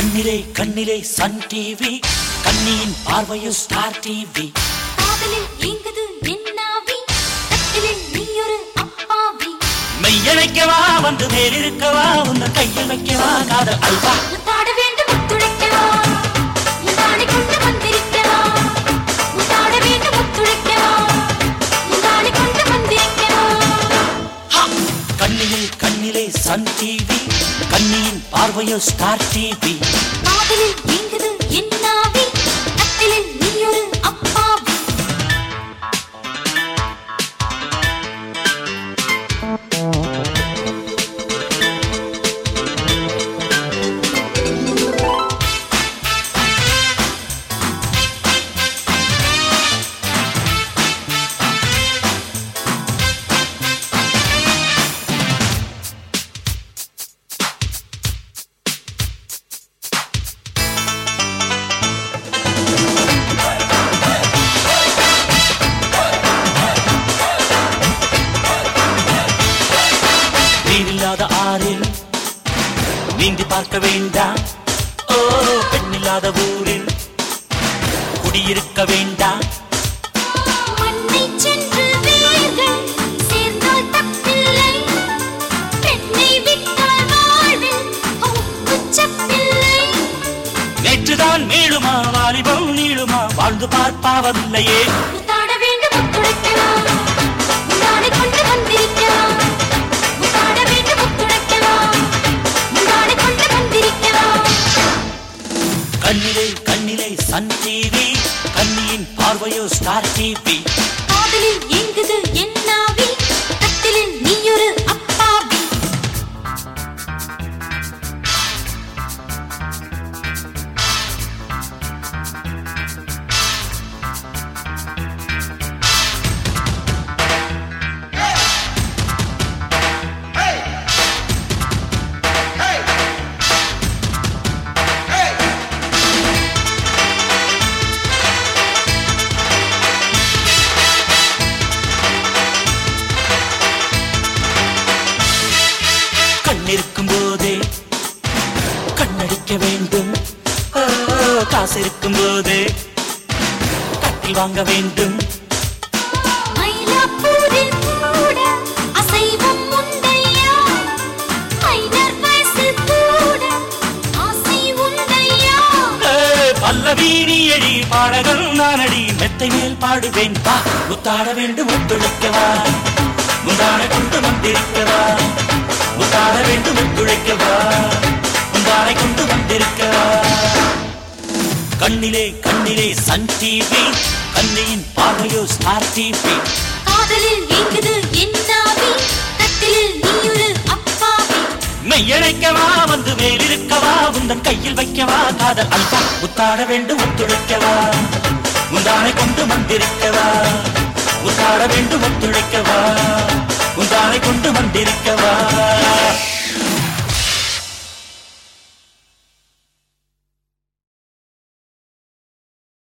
கண்ணிலே கண்ணிலே Sun TV கண்ணியின் பார்வையில் ஸ்டார் டிவி காதலில் ஏங்குது என்னாவி கட்டிலில் நீயொரு அப்பாவி மெய்யழைக்கவா வந்து மேலிருக்கவா உந்த கையில் வைக்கவா காதல் அல்வா முத்தாட வேண்டும் முத்துழைக்கவா முந்தானை கொண்டு வந்திருக்கவா முத்தாட வேண்டும் முத்துழைக்கவா முந்தானை கொண்டு வந்திருக்கவா ஹா! கண்ணிலே கண்ணிலே சன் டிவி கண்ணியின் பார்வையில் ஸ்டார் டிவி காதலில் ஏங்குது என்னாவி கட்டிலில் நீயொரு அப்பாவி நீரில்லாத ஆறில் நீந்தி பார்க்க வேண்டாம் ஓ பெண்ணில்லாத ஊரில் குடியிருக்க வேண்டாம் மண்ணை சென்று வேர்கள் சேர்ந்தால் தப்பில்லை பெண்ணை விட்டால் வாழ்வில் குச்சப்பில்லை நேற்றுதான் மீளுமா வாலிபம் நீளுமா வாழ்ந்து பார்ப்பாவதில்லையே முத்தாட வேண்டும் முத்துடைக்கவா முந்தானை கொண்டு வந்திருக்கவா முத்தாட வேண்டும் முத்துடைக்கவா முந்தானை கொண்டு வந்திருக்கவா கண்ணிலே கண்ணிலே சன் டிவி கண்ணியின் பார்வையோ ஸ்டார் டிவி காதலில் ஏங்குது என்னாவி கட்டிலில் நீயொரு அப்பாவி கண்ணிருக்கும் போதே கண்ணடிக்க வேண்டும் ஓ, காசு இருக்கும் போதே கட்டில் வாங்க வேண்டும் மயிலாப்பூரில் கூட அசைவம் உண்டையா மைனர் வயசு கூட ஆசை உண்டையா ஏ, பல்லவி நீ எழி பாடகன் நானடி மெத்தை மேல் பாடுவேன் வா முத்தாட வேண்டும் ஒத்துழைக்கவா முந்தான கொண்டு வந்திருக்கவா முத்தாட வேண்டும் ஒத்துழைக்கவா முந்தானை கொண்டு வந்திருக்கவா கண்ணிலே கண்ணிலே சன் டிவி கண்ணியின் பார்வையோ ஸ்டார் டிவி காதலில் ஏங்குது என்னாவி கட்டிலில் நீயொரு அப்பாவி மெய்யழைக்கவா வந்து மேலிருக்கவா உந்தன் கையில் வைக்கவா காதல் அல்வா முத்தாட வேண்டும் ஒத்துழைக்கவா முந்தானை கொண்டு வந்திருக்கவா முத்தாட வேண்டும் ஒத்துழைக்கவா முந்தானை கொண்டு வந்திருக்கவா